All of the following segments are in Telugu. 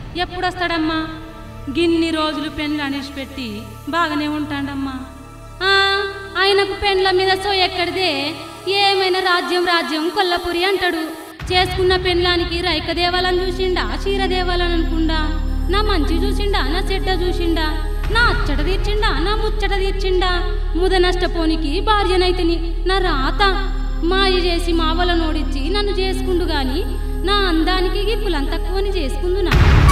ఎప్పుడొస్తాడమ్మా గిన్ని రోజులు పెండ్లు అనిసిపెట్టి బాగానే ఉంటాడమ్మా ఆ, ఆయనకు పెండ్ల మీద సో ఎక్కడిదే ఏమైనా రాజ్యం రాజ్యం కొల్లపురి అంటాడు చేసుకున్న పెండ్లానికి రైక దేవాలని చూసిండా చీర దేవాలని అనుకుండా నా మంచి చూసిండా నా చెడ్డ చూసిండా నా అచ్చట తీర్చిండా నా ముచ్చట తీర్చిండా ముద నష్టపోనికి భార్యనైతిని నా రాత మాయ చేసి మావల నోడిచ్చి నన్ను చేసుకుండు గాని నా అందానికి గిప్పులంత తక్కువని చేసుకుందునా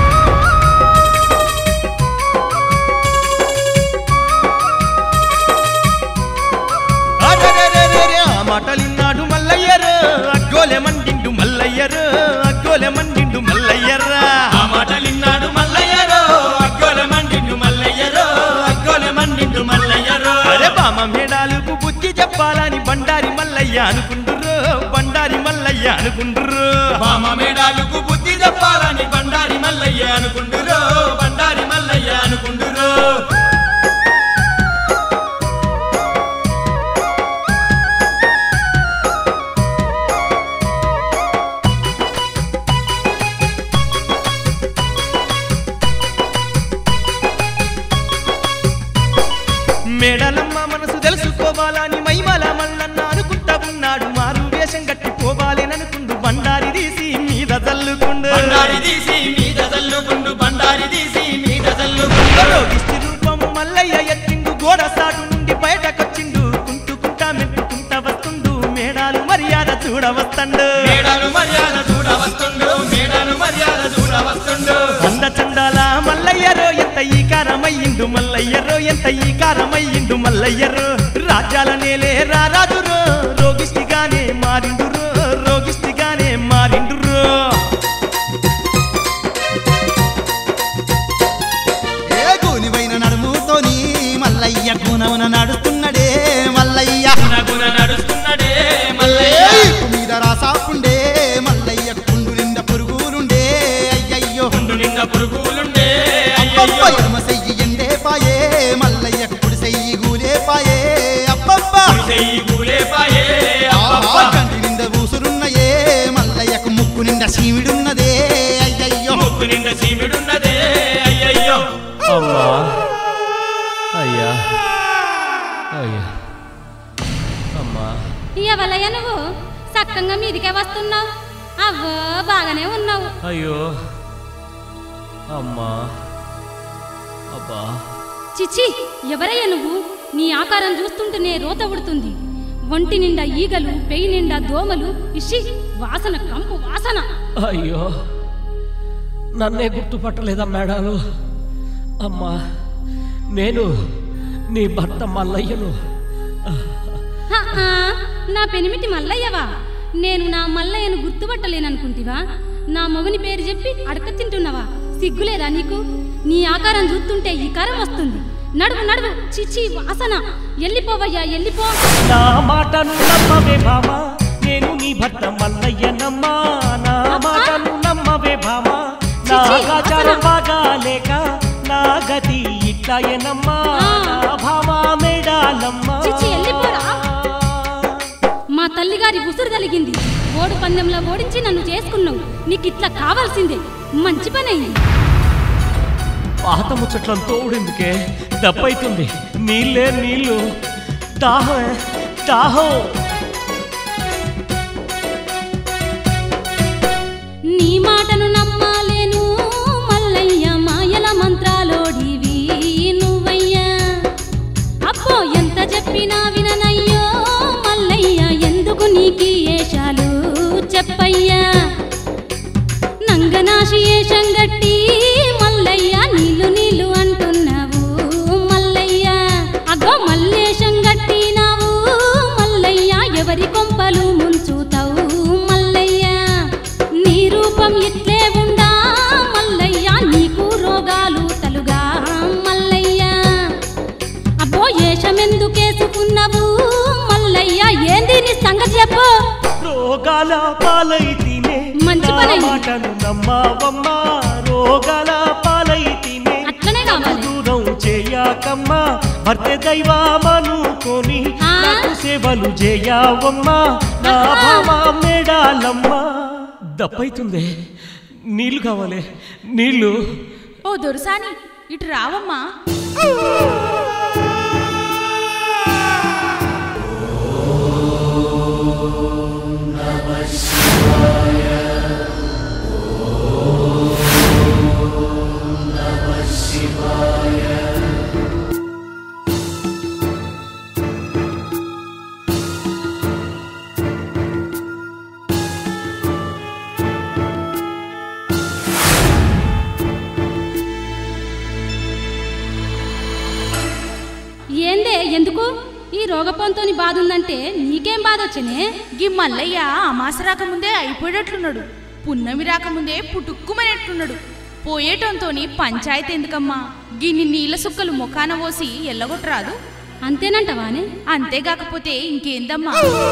అరెరెరెరెరె, ఆ మాటలిన్నాడు మల్లయ్యరు అగ్గోలె మండిండు మల్లయ్యరు అగ్గోలె మండిండు మల్లయ్యర్రా ఆ మాటలిన్నాడు మల్లయ్యరో అగ్గోల మండిండు మల్లయ్యరో అగ్గోల మండిండు మల్లయ్యరో అరే బామ మేడాలకు బుద్ధి చెప్పాలని బండారి మల్లయ్య అనుకుంటుర్రు బండారి మల్లయ్య అనుకుంటుర్రు మామ మేడాలకు బుద్ధి చెప్పాలని బండారి మల్లయ్య అనుకుంటురో బండారి మల్లయ్య అనుకుంటురో మేడలమ్మ మనసు తెలుసుకోవాలని మైమల మల్లన్న అనుకుంటా ఉన్నాడు మారు వేషం గట్టి పోవాలేననుకుండు బండారి తీసి మీద చల్లుకుండు బండారి తీసి మీద చల్లుకుండు బండారి తీసి మీద చల్లుకుండు రోగిష్టి రూపం మల్లయ్య ఎత్తిండు గోడ సాటు నుండి బయటకొచ్చిండు కుంటుకుంటా మెట్టుకుంటా వస్తుండు మేడాలు మర్యాద చూడవస్తండు మేడాను మర్యాద చూడ వస్తుండు మేడాను మర్యాద చూడ వస్తుండు అంద చందాల మల్లయ్యరో ఎంత ఈ కారమయ్యిండు మల్లయ్యరో ఎంత ఈ కారమయ్యిండు మల్లయ్యరో రాజ్యాల నేలే రారాజురో రోగిష్టిగానే మారిండురో రోగిష్టిగానే మారిండురో ఏ గూనివైన నడుముతోని మల్లయ్య గుణమున నడుస్తున్నడే మల్లయ్య గుణగుణ నడుస్తున్నడే మల్లయ్య ఏపు మీద రాసాపుండే మల్లయ్య కుండు నిండా పురుగులుండే అయ్యయ్యో గుండు నిండా పురుగులుండే అబ్బబ్బ అయ్యయ్యో ఎడమ సెయ్యి ఎండే పాయే మల్లయ్య కుడి సెయ్యి గూలే పాయే అబ్బబ్బ చెయ్యి కూలేపాయే ఆహా, అబ్బబ్బా కంటి నిండా ఊసురున్నయే మల్లయ్యకు ముక్కు నిండా చీమిడున్నదే అయ్యయ్యో ముక్కు నిండా చీమిడున్నదే అయ్యయ్యో అమ్మా అయ్యా అయ్యా అమ్మా ఇవ్వలయ్య నువ్వు సక్కంగా మీదికే వస్తున్నావు అవ్వో బాగానే ఉన్నావు అయ్యో అమ్మా అబ్బా చిచి ఎవరయ్య నువ్వు నీ ఆకారం చూస్తుంటేనే రోత ఉడుతుంది ఒంటి నిండా ఈగలు పెయి నిండా దోమలు ఇషి వాసన కంపు వాసన అయ్యో నన్నే గుర్తుపట్టలేదా మేడాలు అమ్మా నేను నీ భర్త మల్లయ్యను హ, ఆ, నా పెనిమిటి మల్లయ్యవా నేను నా మల్లయ్యను గుర్తుపట్టలేననుకుంటివా నా మొగుని పేరు చెప్పి అడక తింటున్నావా సిగ్గులేదా నీకు నీ ఆకారం చూస్తుంటే ఈ కారం వస్తుంది నడువు నడువు చిచి వాసన ఎల్లిపోవయ్యా ఎల్లిపో నా మాటను నమ్మవే భామా నేను నీ భర్త మల్లయ్యనమ్మా నా మాటను నమ్మవే భామా నా చిచి, ఆచారం అసలు- బాగా లేక నా గతి ఇట్లాయనమ్మా ఆ. నా భామా మేడాలమ్మా చిచి, ఎల్లిపోరా. మా తల్లిగారి ఉసురు తలిగింది ఓడు పందెంలో ఓడించి నన్ను చేసుకున్నావు నీకు ఇట్లా కావాల్సిందే మంచి పని అయింది పాత ముచ్చట్లను తోడెందుకే దప్పైతుంది నీళ్ళే నీళ్ళు దాహం దాహం నీ మాటను నమ్మాలేను మల్లయ్య మాయల మంత్రాలోడివి నువ్వయ్యా అబ్బో ఎంత చెప్పినా విననయ్యో మల్లయ్య ఎందుకు నీకి ఏషాలు చెప్పయ్యా నంగనాశి ఏషం గట్టి మల్లయ్య నీళ్ళు నీళ్ళు అంటున్నావు మల్లయ్య అగో మల్లేశం గట్టినావు మల్లయ్య ఎవరి కొంపలు ముంచుతావు మల్లయ్య నీ రూపం ఇట్లే ఉందా మల్లయ్య నీకు రోగాలు తలుగా మల్లయ్య అబ్బో ఏషమెందుకేసుకున్నావు మల్లయ్య ఏంది నీ సంగతి చెప్పు రోగాల పాలైతేనే మంచి నా పనైంది. మాటను నమ్మావమ్మా రోగాల పాలైతేనే అట్లనే కావాలి దూరం చేయకమ్మా భర్త దైవమనుకొని ఆ? నాకు సేవలు చేయవమ్మా నా ఆహా. భామ మేడాలమ్మా దప్పైతుంది నీళ్లు కావాలి నీళ్లు ఓ దొరసాని ఇటు రావమ్మా ఏందే ఎందుకు ఈ రోగపంతోని బాధ ఉందంటే నీకేం బాధ వచ్చనే గీ మల్లయ్య అమాస రాకముందే అయిపోయేటట్లున్నాడు పున్నమి రాకముందే పుటుక్కుమనేట్లున్నాడు పోయేటంతోని పంచాయతీ ఎందుకమ్మా గిన్ని నీళ్ళ సుక్కలు ముఖాన పోసి ఎల్లగొట్టరాదు అంతేనంటవానే అంతేగాకపోతే ఇంకేందమ్మా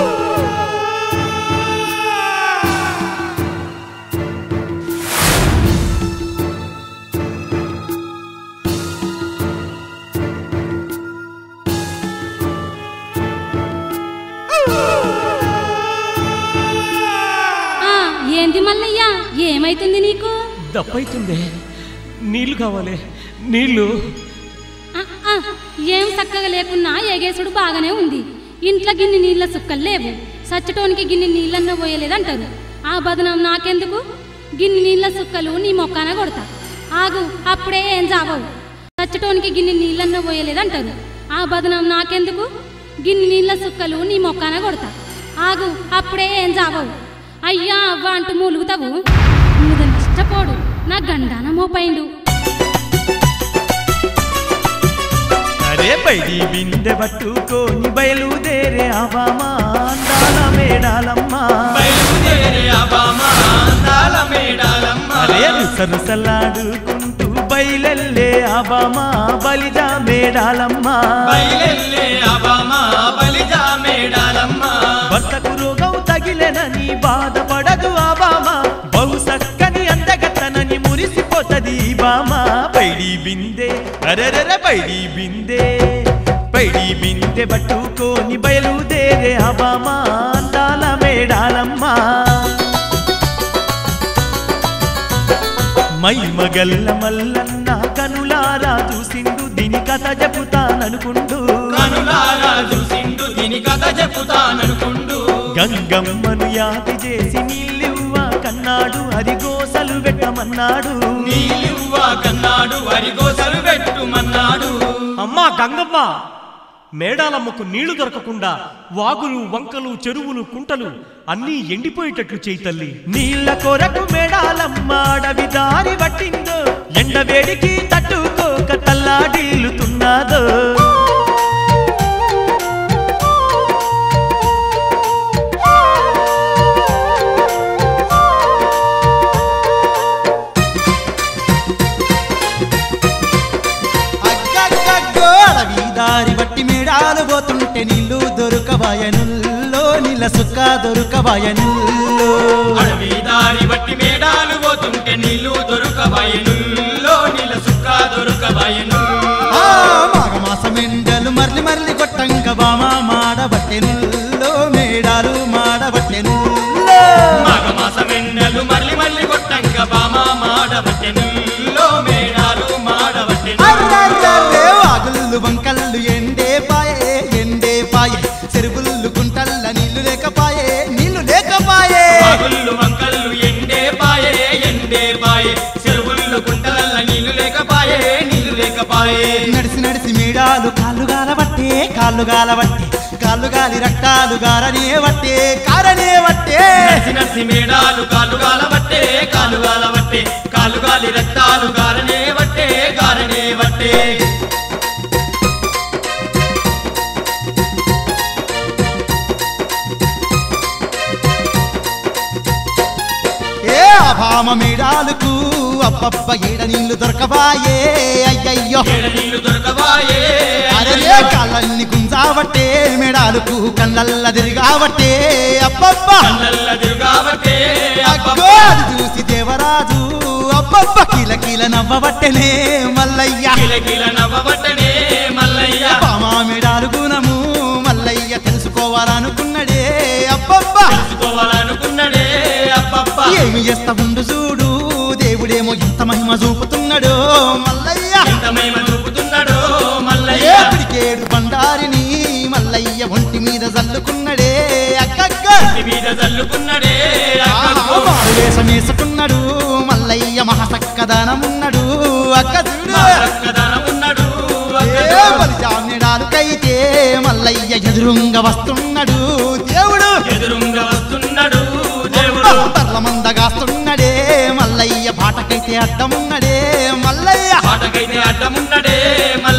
ఆ, ఏంది మల్లయ్య ఏమైతుంది నీకు దప్పైతుంది నీళ్లు కావాలి నీళ్లు ఆ, ఆ, ఏం చక్కగా లేకున్నా ఎగేసుడు బాగానే ఉంది ఇంట్లో గిన్నె నీళ్ళ సుక్కలు లేవు సచ్చటోనికి గిన్నె నీళ్ళన్న పోయలేదంటారు ఆ బదనం నాకెందుకు గిన్నె నీళ్ళ సుక్కలు నీ మొక్కాన కొడతా ఆగు అప్పుడే ఏం జావవు సచ్చటోనికి గిన్నె నీళ్ళన్న పోయలేదంటారు ఆ బదనం నాకెందుకు గిన్నె నీళ్ళ సుక్కలు నీ మొక్కాన కొడతా ఆగు అప్పుడే ఏం జావవు అయ్యా అవ్వ అంటూ మూలుగుతావు మీద నష్టపోడు నా గండాన మోపైండు అరే బయటి బిందె పట్టుకోని బయలుదేరే అవామా అందాల మేడాలమ్మ బయలుదేరే అబామా అందాల మేడాలమ్మ అరే రుసరుసలాడుకుంటూ బయలెల్లే అవామా బలిజా మేడాలమ్మ బయలెల్లే అబామా బలిజా మేడాలమ్మ భర్తకు రోగం తగిలెనని బాధపడదు ఆ బామ బహు సక్కని అందగత్తనని మురిసిపోతది ఈ బామ పైడి బిందె అరెరెర పైడి బిందె పైడి బిందె పట్టుకోని బయలుదేరే ఆ బామ అందాల మేడాలమ్మ మైమగల్ల మల్లన్న కనులారా చూసిండు దీని కథ చెబుతాననుకుండు కనులారా చూసిండు దీని కథ చెప్పుతాననుకుండు గంగమ్మను యాతి చేసి నీళ్ళివ్వ కన్నాడు అది గోసలు పెట్టమన్నాడు నీలివ్వ కన్నాడు వరిగోసలు పెట్టుమన్నాడు అమ్మా గంగమ్మ మేడాలమ్మకు నీళ్లు దొరకకుండా వాగులు వంకలు చెరువులు కుంటలు అన్నీ ఎండిపోయేటట్లు చేయి తల్లి నీళ్ళ కొరకు మెడాలమ్మ అడవి దారి పట్టిందో ఎండ వేడికి తట్టుకోక తల్లాడిల్లుతున్నాదో అగ్గగ్గగ్గో అడవి దారి బట్టి మేడాలు పోతుంటే నీళ్లు దొరకవాయనుల్లో నీళ్ళ సుక్క దొరకవాయనుల్లో అడవి దారి బట్టి మేడాలు పోతుంటే నీళ్లు దొరకబయనుల్లో నీళ్ళ సుక్క దొరకబయను ఆ మాఘమాసం ఎండలు మర్లి మర్లి కొట్టంక బామ మాడబట్టెనుల్లో మేడాలు మాడబట్టెనుల్లో మాఘమాసం ఎండలు మళ్ళీ మళ్ళీ కొట్టంక బామ మాడబట్టెనుల్లో మేడాలు మాడబట్టెను అర్రర్రర్రే వాగుళ్ళు వంకళ్ళు ఎండే పాయే ఎండే పాయే చెరువుళ్ళు గుంటల్ల నీళ్లు లేకపాయే నీళ్లు లేకపాయే పగుళ్ళు వంకళ్ళు ఎండే పాయే ఎండే పాయే చెరువుళ్ళు గుంటలల్ల నీళ్లు లేకపాయే నీళ్లు లేకపాయే నడిసి నడిసి మేడాలు కాళ్ళు గాలబట్టే కాళ్ళు గాలబట్టే కాళ్ళు గాలి రక్తాలు గారనే వట్టే కారనే వట్టే నసి నసి మేడాలు కాలుగాల బట్టే కాలుగాల బట్టే కాలుగాలి రక్తాలు గారనే వట్టే గారనే వట్టే ఏ అభామ మేడాలకు అబ్బబ్బ ఏడ నీళ్లు దొరకబాయే అయ్యయ్యో ఏడ నీళ్లు దొరకవాయే అరలే కాళ్ళన్ని గుంజావట్టే మేడాలకు కళ్ళల్ల తిరిగావట్టే అబ్బబ్బ కళ్ళల్ల తిరుగాబట్టే అగ్గో అది చూసి దేవరాజు అబ్బబ్బ కిల కిల నవ్వబట్టెనే మల్లయ్య కిలకిల నవ్వబట్టనే మల్లయ్య బామా మేడాలు గుణము మల్లయ్య తెలుసుకోవాలనుకున్నడే అబ్బబ్బ తెలుసుకోవాలనుకున్నడే అప్పప్ప ఏమి చేస్తా ఉండు చూడు దేవుడేమో ఇంత మహిమ చూపుతున్నాడు మల్లయ్య ఎంత మహిమ చూపుతున్నాడో ఏ మల్లయ్య పిడికేడు బండారిని మల్లయ్య ఒంటి మీద జల్లుకున్నడే అక్కక్క ఇంటి మీద చల్లుకున్నాడే అక్కకు. వేషమేసుకున్నాడు మల్లయ్య మహసక్కదనమున్నాడు అక్క చూడు మా చక్కదనం ఉన్నాడు ఏ అక్కకు. బలిజామ్యుడానికైతే మల్లయ్య ఎదురుంగ వస్తున్నాడు దేవుడు ఎదురుంగా వస్తున్నాడు దేవుడు తర్ల మందగాస్తున్నాడే మల్లయ్య పాటకైతే అడ్డమున్నడే మల్లయ్య పాటకైతే అడ్డమున్నడే మల్లయ్య